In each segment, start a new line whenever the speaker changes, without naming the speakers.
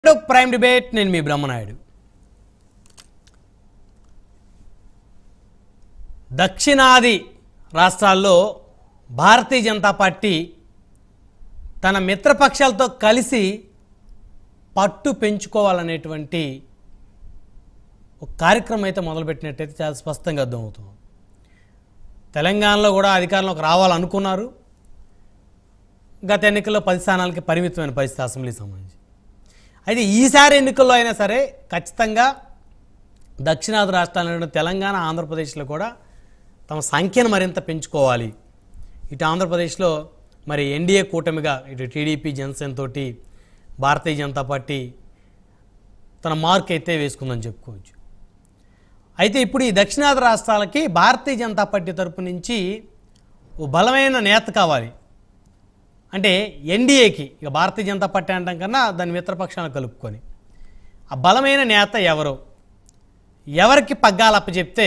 To prime debate నేను మీ బ్రహ్మనాయుడు దక్షిణాది రాష్ట్రాల్లో భారతీయ జనతా పార్టీ తన మిత్రపక్షాలతో కలిసి పట్టు పెంచుకోవాలనేటువంటి ఒక కార్యక్రమం అయితే మొదలుపెట్టినట్టయితే చాలా స్పష్టంగా అర్థమవుతుంది తెలంగాణలో కూడా అధికారంలోకి రావాలనుకున్నారు గత ఎన్నికల్లో పది స్థానాలకి పరిమితమైన పరిస్థితి అసెంబ్లీ సంబంధించి అయితే ఈసారి ఎన్నికల్లో అయినా సరే ఖచ్చితంగా దక్షిణాది రాష్ట్రాలైన తెలంగాణ ఆంధ్రప్రదేశ్లో కూడా తమ సంఖ్యను మరింత పెంచుకోవాలి ఇటు ఆంధ్రప్రదేశ్లో మరి ఎన్డీఏ కూటమిగా ఇటు టీడీపీ జనసేన తోటి భారతీయ జనతా పార్టీ తన మార్క్ అయితే వేసుకుందని చెప్పుకోవచ్చు అయితే ఇప్పుడు ఈ దక్షిణాది రాష్ట్రాలకి భారతీయ జనతా పార్టీ తరపు నుంచి ఓ బలమైన నేత కావాలి అంటే ఎన్డీఏకి ఇక భారతీయ జనతా పార్టీ అంటాం కన్నా దాని మిత్రపక్షాలను కలుపుకొని ఆ బలమైన నేత ఎవరు ఎవరికి పగ్గాలు అప్పచెప్తే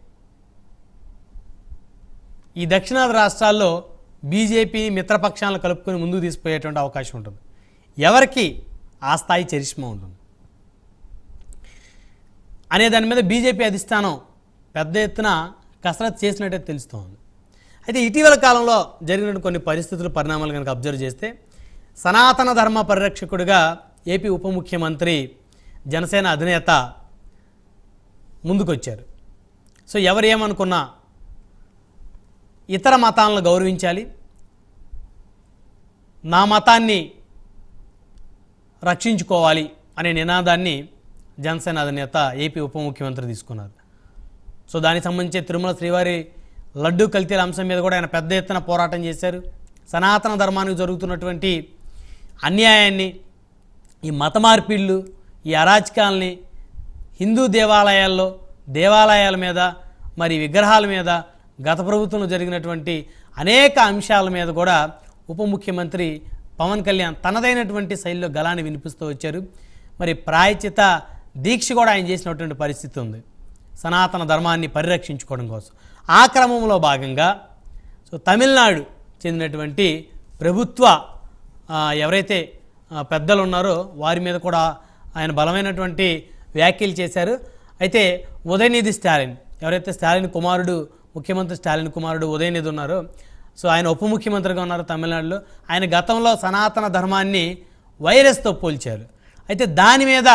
ఈ దక్షిణాది రాష్ట్రాల్లో బీజేపీ మిత్రపక్షాలను కలుపుకొని ముందుకు తీసుకుపోయేటువంటి అవకాశం ఉంటుంది ఎవరికి ఆ స్థాయి చరిష్మా ఉంటుంది అనే దాని మీద బీజేపీ అధిష్టానం పెద్ద ఎత్తున కసరత్తు చేసినట్టే తెలుస్తోంది అయితే ఇటీవల కాలంలో జరిగిన కొన్ని పరిస్థితులు పరిణామాలు కనుక అబ్జర్వ్ చేస్తే సనాతన ధర్మ పరిరక్షకుడిగా ఏపీ ఉప ముఖ్యమంత్రి జనసేన అధినేత ముందుకొచ్చారు సో ఎవరు ఏమనుకున్నా ఇతర మతాలను గౌరవించాలి నా మతాన్ని రక్షించుకోవాలి అనే నినాదాన్ని జనసేన అధినేత ఏపీ ఉప ముఖ్యమంత్రి తీసుకున్నారు సో దానికి సంబంధించి తిరుమల శ్రీవారి లడ్డూ కల్తీల అంశం మీద కూడా ఆయన పెద్ద ఎత్తున పోరాటం చేశారు సనాతన ధర్మానికి జరుగుతున్నటువంటి అన్యాయాన్ని ఈ మత మార్పిళ్ళు ఈ అరాచకాలని హిందూ దేవాలయాల్లో దేవాలయాల మీద మరి విగ్రహాల మీద గత ప్రభుత్వంలో జరిగినటువంటి అనేక అంశాల మీద కూడా ఉప ముఖ్యమంత్రి పవన్ కళ్యాణ్ తనదైనటువంటి శైలిలో గలాన్ని వినిపిస్తూ వచ్చారు మరి ప్రాయచిత దీక్ష కూడా ఆయన చేసినటువంటి పరిస్థితి ఉంది సనాతన ధర్మాన్ని పరిరక్షించుకోవడం కోసం ఆ క్రమంలో భాగంగా సో తమిళనాడు చెందినటువంటి ప్రభుత్వ ఆ, ఎవరైతే ఆ, పెద్దలు ఉన్నారో వారి మీద కూడా ఆయన బలమైనటువంటి వ్యాఖ్యలు చేశారు అయితే ఉదయనిధి స్టాలిన్ ఎవరైతే స్టాలిన్ కుమారుడు ముఖ్యమంత్రి స్టాలిన్ కుమారుడు ఉదయనిధి ఉన్నారో సో ఆయన ఉప ముఖ్యమంత్రిగా ఉన్నారు తమిళనాడులో ఆయన గతంలో సనాతన ధర్మాన్ని వైరస్తో పోల్చారు అయితే దాని మీద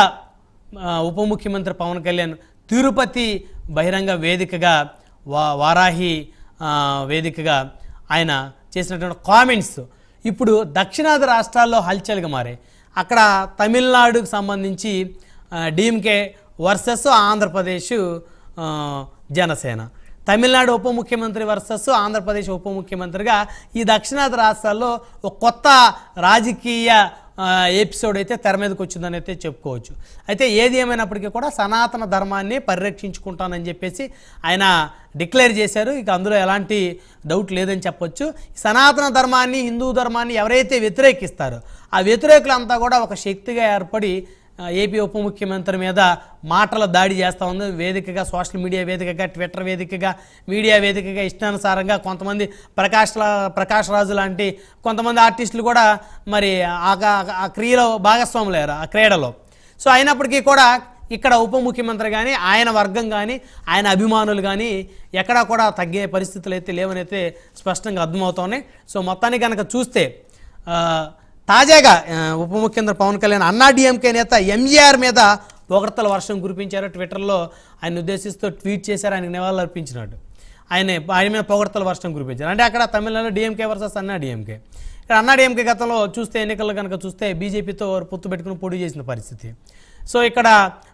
ఆ, ఉప ముఖ్యమంత్రి పవన్ కళ్యాణ్ తిరుపతి బహిరంగ వేదికగా వా వారాహి ఆ, వేదికగా ఆయన చేసినటువంటి కామెంట్స్ ఇప్పుడు దక్షిణాది రాష్ట్రాల్లో హల్చల్గా మారాయి అక్కడ తమిళనాడుకు సంబంధించి డిఎంకే వర్సెస్ ఆంధ్రప్రదేశ్ ఆ, జనసేన తమిళనాడు ఉప ముఖ్యమంత్రి వర్సెస్ ఆంధ్రప్రదేశ్ ఉప ముఖ్యమంత్రిగా ఈ దక్షిణాది రాష్ట్రాల్లో ఒక కొత్త రాజకీయ ఆ, ఎపిసోడ్ అయితే తెర మీదకి వచ్చిందని అయితే చెప్పుకోవచ్చు అయితే ఏది ఏమైనప్పటికీ కూడా సనాతన ధర్మాన్ని పరిరక్షించుకుంటానని చెప్పేసి ఆయన డిక్లేర్ చేశారు ఇక అందులో ఎలాంటి డౌట్ లేదని చెప్పొచ్చు సనాతన ధర్మాన్ని హిందూ ధర్మాన్ని ఎవరైతే వ్యతిరేకిస్తారో ఆ వ్యతిరేకులంతా కూడా ఒక శక్తిగా ఏర్పడి ఆ, ఏపీ ఉప ముఖ్యమంత్రి మీద మాటల దాడి చేస్తూ ఉంది వేదికగా సోషల్ మీడియా వేదికగా ట్విట్టర్ వేదికగా మీడియా వేదికగా ఇష్టానుసారంగా కొంతమంది ప్రకాష్ లా- ప్రకాష్ రాజు లాంటి కొంతమంది ఆర్టిస్టులు కూడా మరి ఆ క- ఆ క్రియలో భాగస్వాములయ్యారు ఆ క్రీడలో సో అయినప్పటికీ కూడా ఇక్కడ ఉప ముఖ్యమంత్రి కానీ ఆయన వర్గం కానీ ఆయన అభిమానులు కానీ ఎక్కడా కూడా తగ్గే పరిస్థితులు అయితే లేవని అయితే స్పష్టంగా అర్థమవుతున్నాయి సో మొత్తానికి కనుక చూస్తే ఆ, తాజాగా ఆ, ఉప ముఖ్యమంత్రి పవన్ కళ్యాణ్ అన్నా డిఎంకే నేత ఎంజీఆర్ మీద పొగడ్తల వర్షం కురిపించారు ట్విట్టర్లో ఆయన ఉద్దేశిస్తూ ట్వీట్ చేశారు ఆయనకు నివాళులు అర్పించినట్టు ఆయన ఆయన మీద పొగడ్తల వర్షం కురిపించారు అంటే అక్కడ తమిళనాడు డిఎంకే వర్సెస్ అన్నా డిఎంకే ఇక్కడ అన్నా డిఎంకే గతంలో చూస్తే ఎన్నికల్లో కనుక చూస్తే బీజేపీతో పొత్తు పెట్టుకుని పొడి చేసిన పరిస్థితి సో ఇక్కడ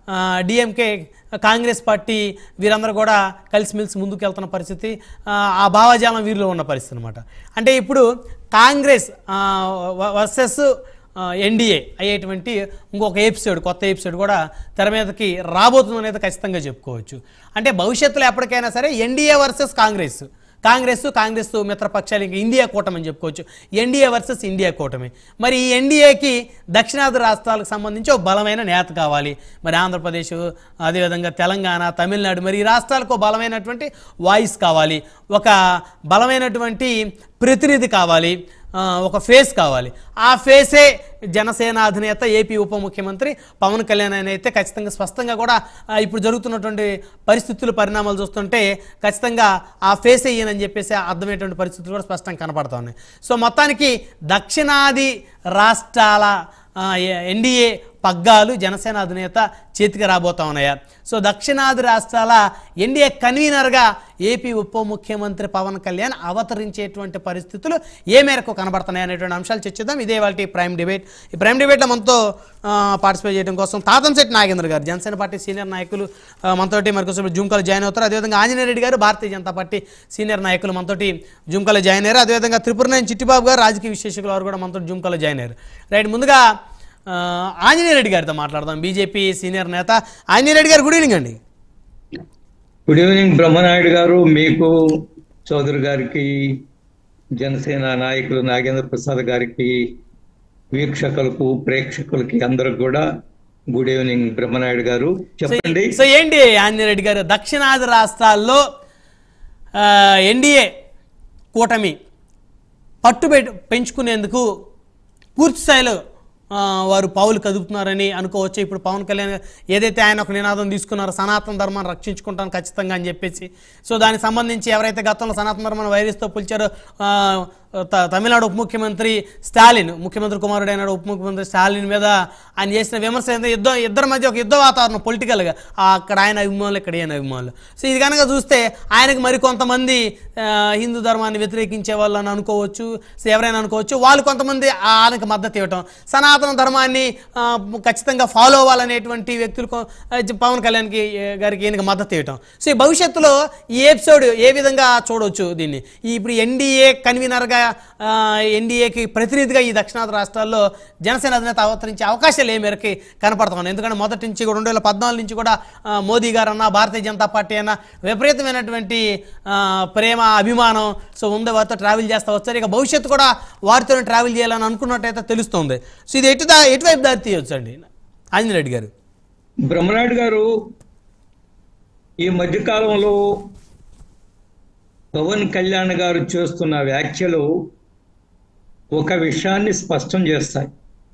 డిఎంకే కాంగ్రెస్ పార్టీ వీరందరూ కూడా కలిసిమెలిసి ముందుకు వెళ్తున్న పరిస్థితి ఆ, ఆ భావజాలం వీరిలో ఉన్న పరిస్థితి అనమాట అంటే ఇప్పుడు కాంగ్రెస్ వర్సెస్ ఎన్డీఏ అయ్యేటువంటి ఇంకొక ఎపిసోడ్ కొత్త ఎపిసోడ్ కూడా తెర మీదకి రాబోతుంది అనేది ఖచ్చితంగా చెప్పుకోవచ్చు అంటే భవిష్యత్తులో ఎప్పటికైనా సరే ఎన్డీఏ వర్సెస్ కాంగ్రెస్ కాంగ్రెస్ కాంగ్రెస్ మిత్రపక్షాలు ఇంకా ఇండియా కూటమి అని చెప్పుకోవచ్చు ఎన్డీఏ వర్సెస్ ఇండియా కూటమి మరి ఈ ఎన్డీఏకి దక్షిణాది రాష్ట్రాలకు సంబంధించి ఒక బలమైన నేత కావాలి మరి ఆంధ్రప్రదేశ్ అదేవిధంగా తెలంగాణ తమిళనాడు మరి ఈ రాష్ట్రాలకు ఒక బలమైనటువంటి వాయిస్ కావాలి ఒక బలమైనటువంటి ప్రతినిధి కావాలి ఆ, ఒక ఫేస్ కావాలి ఆ ఫేసే జనసేన అధినేత ఏపీ ఉప ముఖ్యమంత్రి పవన్ కళ్యాణ్ అని అయితే ఖచ్చితంగా స్పష్టంగా కూడా ఆ, ఇప్పుడు జరుగుతున్నటువంటి పరిస్థితులు పరిణామాలు చూస్తుంటే ఖచ్చితంగా ఆ ఫేసే ఈయనని చెప్పేసి అర్థమయ్యేటువంటి పరిస్థితులు కూడా స్పష్టంగా కనపడతా ఉన్నాయి సో మొత్తానికి దక్షిణాది రాష్ట్రాల ఎన్డీఏ పగ్గాలు జనసేన అధినేత చేతికి రాబోతా ఉన్నాయా సో దక్షిణాది రాష్ట్రాల ఎన్డీఏ కన్వీనర్గా ఏపీ ఉప ముఖ్యమంత్రి పవన్ కళ్యాణ్ అవతరించేటువంటి పరిస్థితులు ఏ మేరకు కనబడుతున్నాయి అనేటువంటి అంశాలు చర్చిద్దాం ఇదే వాళ్ళ ప్రైమ్ డిబేట్ ఈ ప్రైమ్ డిబేట్లో మనతో పార్టిసిపేట్ చేయడం కోసం తాతంశెట్టి నాగేంద్ర గారు జనసేన పార్టీ సీనియర్ నాయకులు ఆ, మనతోటి మరికొంచెం జూమ్కాలో జాయిన్ అవుతారు అదేవిధంగా ఆంజనేయ రెడ్డి గారు భారతీయ జనతా పార్టీ సీనియర్ నాయకులు మనతోటి జూమ్కాలో జాయిన్ అయ్యారు అదేవిధంగా త్రిపురనేని చిట్టిబాబు గారు రాజకీయ విశ్లేషకులు వారు కూడా మనతో జూమ్కాలో జాయిన్ అయ్యారు రైట్ ముందుగా ఆ, ఆంజనేయ రెడ్డి గారితో మాట్లాడదాం బీజేపీ సీనియర్ నేత ఆంజనేయ రెడ్డి గారు గుడ్ ఈవినింగ్ అండి
గుడ్ ఈవినింగ్ బ్రహ్మనాయుడు గారు మీకు చౌదరి గారికి జనసేన నాయకులు నాగేంద్ర ప్రసాద్ గారికి వీక్షకులకు ప్రేక్షకులకి అందరికి కూడా గుడ్ ఈవినింగ్ బ్రహ్మనాయుడు గారు చెప్పండి
సో ఏంటి ఆంజనేయ రెడ్డి గారు దక్షిణాది రాష్ట్రాల్లో ఎన్డీఏ కూటమి పట్టుబెట్టు పెంచుకునేందుకు పూర్తి స్థాయిలో ఆ, వారు పావులు కదుపుతున్నారని అనుకోవచ్చు ఇప్పుడు పవన్ కళ్యాణ్ ఏదైతే ఆయన ఒక నినాదం తీసుకున్నారో సనాతన ధర్మాన్ని రక్షించుకుంటాను ఖచ్చితంగా అని చెప్పేసి సో దానికి సంబంధించి ఎవరైతే గతంలో సనాతన ధర్మాన్ని వైరస్తో పులిచారో ఆ, త- తమిళనాడు ఉప ముఖ్యమంత్రి స్టాలిన్ ముఖ్యమంత్రి కుమారుడైన ఉప ముఖ్యమంత్రి స్టాలిన్ మీద ఆయన చేసిన విమర్శ ఏంటంటే యుద్ధం ఇద్దరి మధ్య ఒక యుద్ధ వాతావరణం పొలిటికల్గా అక్కడ ఆయన అభిమానులు ఇక్కడ ఈయన అభిమానులు సో ఇది కనుక చూస్తే ఆయనకు మరి కొంతమంది ఆ, హిందూ ధర్మాన్ని వ్యతిరేకించే వాళ్ళు అని అనుకోవచ్చు సో ఎవరైనా అనుకోవచ్చు వాళ్ళు కొంతమంది ఆయనకు మద్దతు ఇవ్వటం సనాతన ధర్మాన్ని ఆ, ఖచ్చితంగా ఫాలో అవ్వాలనేటువంటి వ్యక్తులు కొ- ఆ, పవన్ కళ్యాణ్కి ఏ, గారికి ఈయనకి మద్దతు ఇవ్వటం సో ఈ భవిష్యత్తులో ఈ ఎపిసోడ్ ఏ విధంగా చూడవచ్చు దీన్ని ఈ ఇప్పుడు ఎన్డీఏ కన్వీనర్గా ఎన్డీఏకి ప్రతినిధిగా ఈ దక్షిణాది రాష్ట్రాల్లో జనసేన అధినేత అవతరించే అవకాశాలు ఏ మేరకి కనపడతా ఉన్నాయి ఎందుకంటే మొదటి నుంచి కూడా రెండు వేల పద్నాలుగు నుంచి కూడా ఆ, మోదీ గారు అన్న భారతీయ జనతా పార్టీ అన్న విపరీతమైనటువంటి ఆ, ప్రేమ అభిమానం సో ఉంది వారితో ట్రావెల్ చేస్తూ వచ్చారు ఇక భవిష్యత్తు కూడా వారితోనే ట్రావెల్ చేయాలని అనుకున్నట్టయితే తెలుస్తుంది సో ఇది ఎటు దా ఎటువైపు దారి తీయొచ్చు అండి ఆంజనేయ రెడ్డి గారు
బ్రహ్మనాయుడు గారు ఈ మధ్యకాలంలో పవన్ కళ్యాణ్ గారు చేస్తున్న వ్యాఖ్యలు ఒక విషయాన్ని స్పష్టం చేస్తాయి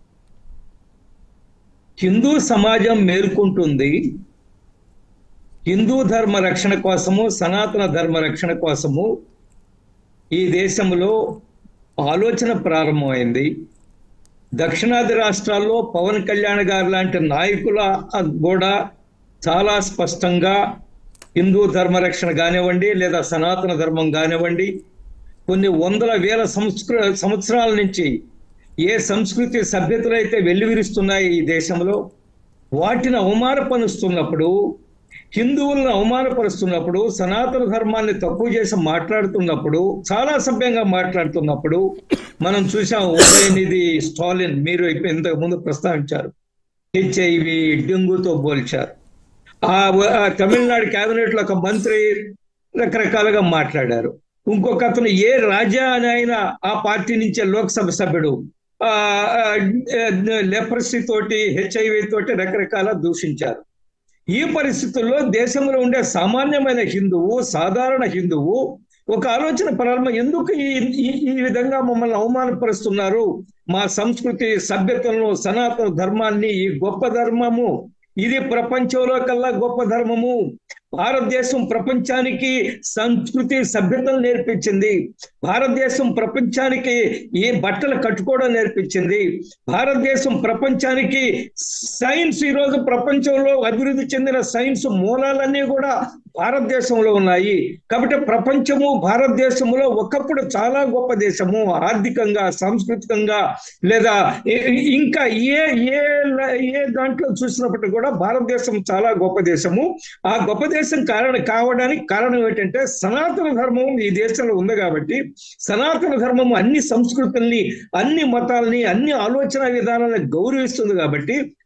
హిందూ సమాజం మేల్కొంటుంది హిందూ ధర్మ రక్షణ కోసము సనాతన ధర్మ రక్షణ కోసము ఈ దేశంలో ఆలోచన ప్రారంభమైంది దక్షిణాది రాష్ట్రాల్లో పవన్ కళ్యాణ్ గారు లాంటి నాయకుల కూడా చాలా స్పష్టంగా హిందూ ధర్మ రక్షణ కానివ్వండి లేదా సనాతన ధర్మం కానివ్వండి కొన్ని వందల వేల సంస్కృ సంవత్సరాల నుంచి ఏ సంస్కృతి సభ్యతలు అయితే వెల్లివిరుస్తున్నాయి ఈ దేశంలో వాటిని అవమానపరుస్తున్నప్పుడు హిందువులను అవమానపరుస్తున్నప్పుడు సనాతన ధర్మాన్ని తక్కువ చేసి మాట్లాడుతున్నప్పుడు చాలా సభ్యంగా మాట్లాడుతున్నప్పుడు మనం చూసాం ఉదయనిధి స్టాలిన్ మీరు ఇంతకు ముందు ప్రస్తావించారు హెచ్ఐవి డెంగ్యూతో పోల్చారు ఆ ఆ తమిళనాడు కేబినెట్ లో ఒక మంత్రి రకరకాలుగా మాట్లాడారు ఇంకొక అతను ఏ రాజా అని ఆయన ఆ పార్టీ నుంచే లోక్సభ సభ్యుడు ఆ లెపరసీ తోటి హెచ్ఐవి తోటి రకరకాల దూషించారు ఈ పరిస్థితుల్లో దేశంలో ఉండే సామాన్యమైన హిందువు సాధారణ హిందువు ఒక ఆలోచన ప్రారంభం ఎందుకు ఈ ఈ- ఈ విధంగా మమ్మల్ని అవమానపరుస్తున్నారు మా సంస్కృతి సభ్యతలను సనాతన ధర్మాన్ని ఈ గొప్ప ధర్మము ఇది ప్రపంచంలో కల్లా గొప్ప ధర్మము భారతదేశం ప్రపంచానికి సంస్కృతి సభ్యతలు నేర్పించింది భారతదేశం ప్రపంచానికి ఏ బట్టలు కట్టుకోవడం నేర్పించింది భారతదేశం ప్రపంచానికి సైన్స్ ఈ రోజు ప్రపంచంలో అభివృద్ధి చెందిన సైన్స్ మూలాలన్నీ కూడా భారతదేశంలో ఉన్నాయి కాబట్టి ప్రపంచము భారతదేశంలో ఒకప్పుడు చాలా గొప్ప దేశము ఆర్థికంగా సాంస్కృతికంగా లేదా ఇ- ఇంకా ఏ ఏ ఏ దాంట్లో చూసినప్పటికీ కూడా భారతదేశం చాలా గొప్ప దేశము ఆ గొప్ప దేశం కారణం కావడానికి కారణం ఏంటంటే సనాతన ధర్మం ఈ దేశంలో ఉంది కాబట్టి సనాతన ధర్మం అన్ని సంస్కృతుల్ని అన్ని మతాల్ని అన్ని ఆలోచన విధానాలను గౌరవిస్తుంది కాబట్టి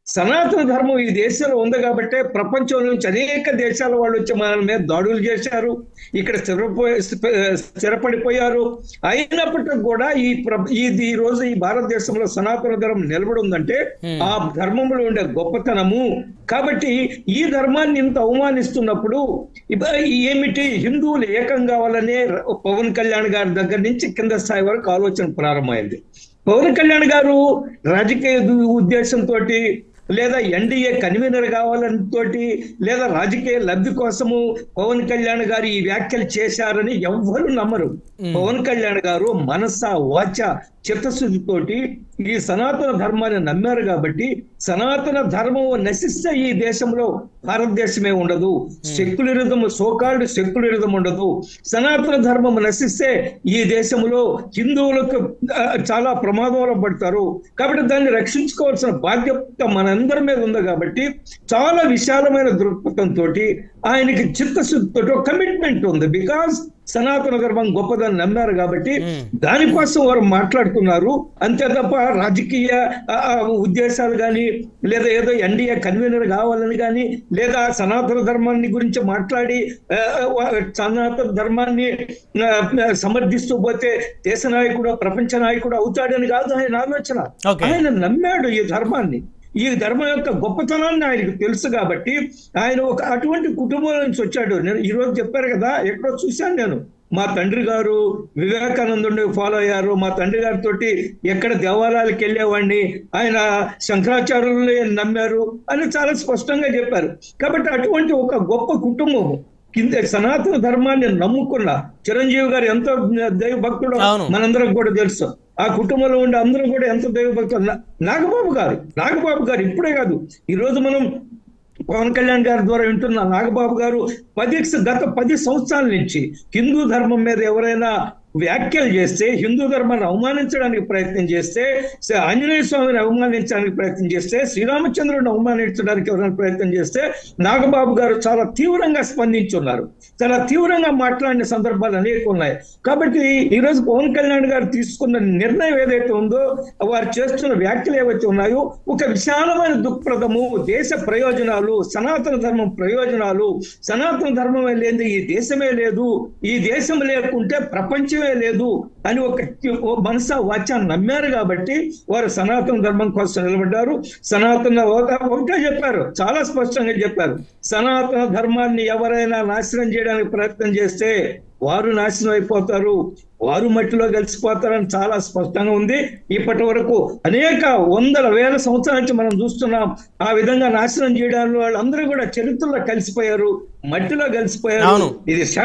సనాతన ధర్మం ఈ దేశంలో ఉంది కాబట్టే ప్రపంచం నుంచి అనేక దేశాల వాళ్ళు వచ్చి మన మీద దాడులు చేశారు ఇక్కడ స్థిరపోయి స్థిరపడిపోయారు అయినప్పటికీ కూడా ఈ ప్ర- ఈ ఈ రోజు ఈ భారతదేశంలో సనాతన ధర్మం నిలబడి ఉందంటే
Hmm.
ఆ ధర్మంలో ఉండే గొప్పతనము కాబట్టి ఈ ధర్మాన్ని ఇంత అవమానిస్తున్నప్పుడు ఇబ- ఏమిటి హిందువులు ఏకం కావాలనే పవన్ కళ్యాణ్ గారి దగ్గర నుంచి కింద స్థాయి వరకు ఆలోచన ప్రారంభమైంది పవన్ కళ్యాణ్ గారు రాజకీయ దు- ఉద్దేశంతో లేదా ఎన్డీఏ కన్వీనర్ కావాలని తోటి లేదా రాజకీయ లబ్ధి కోసము పవన్ కళ్యాణ్ గారు ఈ వ్యాఖ్యలు చేశారని ఎవ్వరు నమ్మరు పవన్ కళ్యాణ్ గారు మనస వాచ చిత్తశుద్ధితోటి ఈ సనాతన ధర్మాన్ని నమ్మారు కాబట్టి సనాతన ధర్మం నశిస్తే ఈ దేశంలో భారతదేశమే ఉండదు సెక్యులరిజం సోకాల్డ్ సెక్యులరిజం ఉండదు సనాతన ధర్మం నశిస్తే ఈ దేశంలో హిందువులకు ఆ, చాలా ప్రమాదంలో పడతారు కాబట్టి దాన్ని రక్షించుకోవాల్సిన బాధ్యత మనందరి మీద ఉంది కాబట్టి చాలా విశాలమైన దృక్పథంతో ఆయనకి చిత్తశుద్ధితో కమిట్మెంట్ ఉంది బికాస్ సనాతన ధర్మం గొప్పదని నమ్మారు కాబట్టి
Hmm.
దానికోసం వారు మాట్లాడుతున్నారు అంతే తప్ప రాజకీయ ఆ, ఆ, ఉద్దేశాలు కానీ లేదా ఏదో ఎన్డీఏ కన్వీనర్ కావాలని కానీ లేదా సనాతన ధర్మాన్ని గురించి మాట్లాడి ఆ, వా- సనాతన ధర్మాన్ని ఆ, సమర్థిస్తూ పోతే దేశ నాయకుడు ప్రపంచ నాయకుడు అవుతాడని కాదు ఆయన ఆలోచన
Okay.
ఆయన నమ్మాడు ఈ ధర్మాన్ని ఈ ధర్మం యొక్క గొప్పతనాన్ని ఆయనకు తెలుసు కాబట్టి ఆయన ఒక అటువంటి కుటుంబం నుంచి వచ్చాడు నేను ఈ రోజు చెప్పారు కదా ఎక్కడో చూశాను నేను మా తండ్రి గారు వివేకానందుని ఫాలో అయ్యారు మా తండ్రి గారితో ఎక్కడ దేవాలయాలకు వెళ్ళేవాడిని ఆయన శంకరాచార్యుల్ని నమ్మారు అని చాలా స్పష్టంగా చెప్పారు కాబట్టి అటువంటి ఒక గొప్ప కుటుంబం కింద సనాతన ధర్మాన్ని నమ్ముకున్న చిరంజీవి గారు ఎంతో దైవ భక్తుడు
అవును.
మనందరం కూడా తెలుసు ఆ కుటుంబంలో ఉండే అందరూ కూడా ఎంత దైవభక్తులు నా- నాగబాబు గారు నాగబాబు గారు ఇప్పుడే కాదు ఈ రోజు మనం పవన్ కళ్యాణ్ గారి ద్వారా వింటున్న నాగబాబు గారు పది గత పది సంవత్సరాల నుంచి హిందూ ధర్మం మీద ఎవరైనా వ్యాఖ్యలు చేస్తే హిందూ ధర్మాన్ని అవమానించడానికి ప్రయత్నం చేస్తే స- ఆంజనేయ స్వామిని అవమానించడానికి ప్రయత్నం చేస్తే శ్రీరామచంద్రుడిని అవమానించడానికి ఎవరైనా ప్రయత్నం చేస్తే నాగబాబు గారు చాలా తీవ్రంగా స్పందించున్నారు చాలా తీవ్రంగా మాట్లాడిన సందర్భాలు అనేక ఉన్నాయి కాబట్టి ఈ రోజు పవన్ కళ్యాణ్ గారు తీసుకున్న నిర్ణయం ఏదైతే ఉందో వారు చేస్తున్న వ్యాఖ్యలు ఏవైతే ఉన్నాయో ఒక విశాలమైన దుఃఖప్రదము దేశ ప్రయోజనాలు సనాతన ధర్మం ప్రయోజనాలు సనాతన ధర్మమే లేదు ఈ దేశమే లేదు ఈ దేశం లేకుంటే ప్రపంచమే లేదు అని ఒక ఓ మనస వాచ్యాన్ని నమ్మారు కాబట్టి వారు సనాతన ధర్మం కోసం నిలబడ్డారు సనాతన ఒక- ఒకటే చెప్పారు చాలా స్పష్టంగా చెప్పారు సనాతన ధర్మాన్ని ఎవరైనా నాశనం చేయడానికి ప్రయత్నం చేస్తే వారు నాశనం అయిపోతారు వారు మట్టిలో కలిసిపోతారని చాలా స్పష్టంగా ఉంది ఇప్పటి వరకు అనేక వందల వేల సంవత్సరాల నుంచి మనం చూస్తున్నాం ఆ విధంగా నాశనం చేయడానికి వాళ్ళందరూ కూడా చరిత్రలో కలిసిపోయారు మట్టిలో కలిసిపోయారు
అవును.
ఇది